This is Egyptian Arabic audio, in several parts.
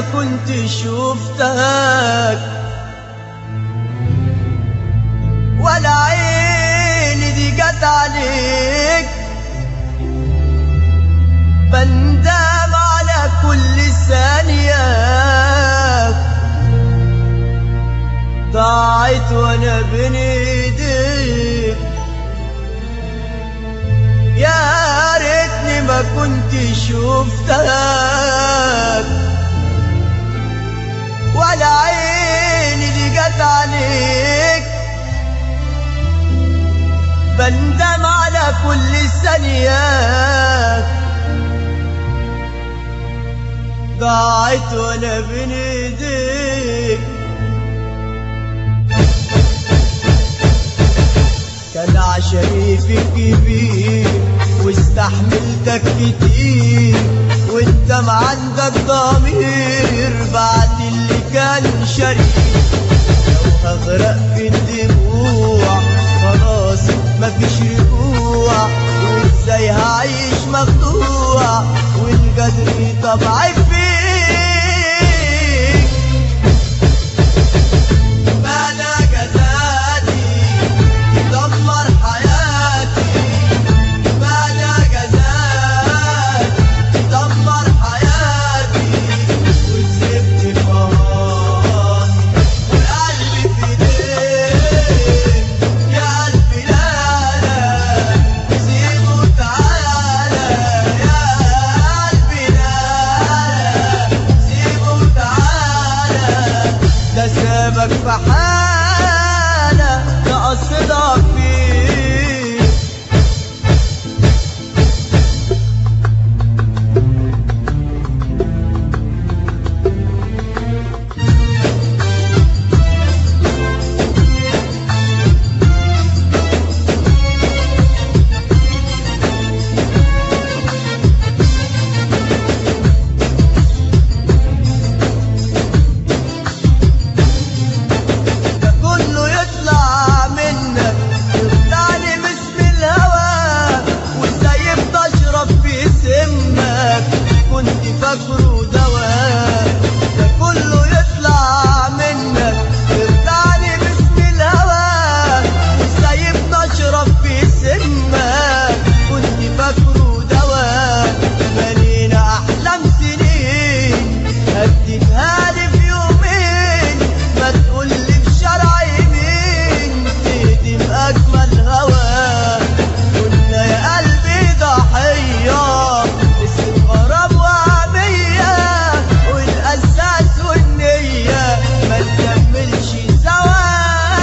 ما كنت شفتك ولا عيني دي جت عليك بندم على كل ثانية ضاعت وانا بين ايديك يا ريتني ما كنت شفتك ولا عيني دي جت عليك بندم على كل ثانية ضاعت وانا بين ايديك كان عشمي فيك كبير واستحملتك كتير وانت ما عندك ضمير بعد اللي كان شريك لو هغرق في الدموع خلاص مفيش رجوع وازاي هعيش مخدوع وان قدري طبعي فيك بلا جزاتي دمر حياتي بلا جزاتي دمر حياتي وكسبت فراسي وقلبي في ايديك يا قلبي لا لا سيبه تعالى يا قلبي لا لا سيبه تعالى ده سابك في حالة ده قصدك فيه ده كله يطلع منك يخدعني باسم الهوى وازاي بتشرب في سمك كنت فاكره دواء ده كله يطلع منك يخدعني باسم الهوى وازاي بتشرب في سمك كنت فاكره دواء مالينا احلام سنين هديتها لي في يومين ما تقولي بشرع يمين تهدم اجمل هوا كنا يا قلبي ضحيه اسم غرام وعميه والاساس والنيه ما نكملش سوا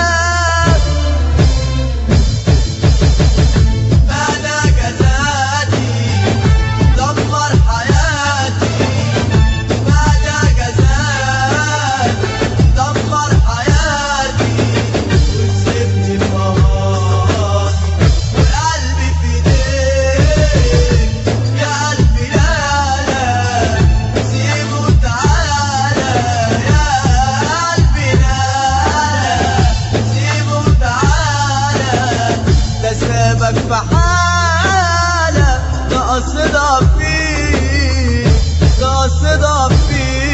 بلا جزاتي دمر حياتي بلا جزاتي دمر حياتي وكسبت فراسي وقلبي في ايديك يا قلبي لا لا سيبه تعالى يا قلبي لا لا سيبه تعالى ده سابك في حالة ده قصدك فيه ده قصدك فيه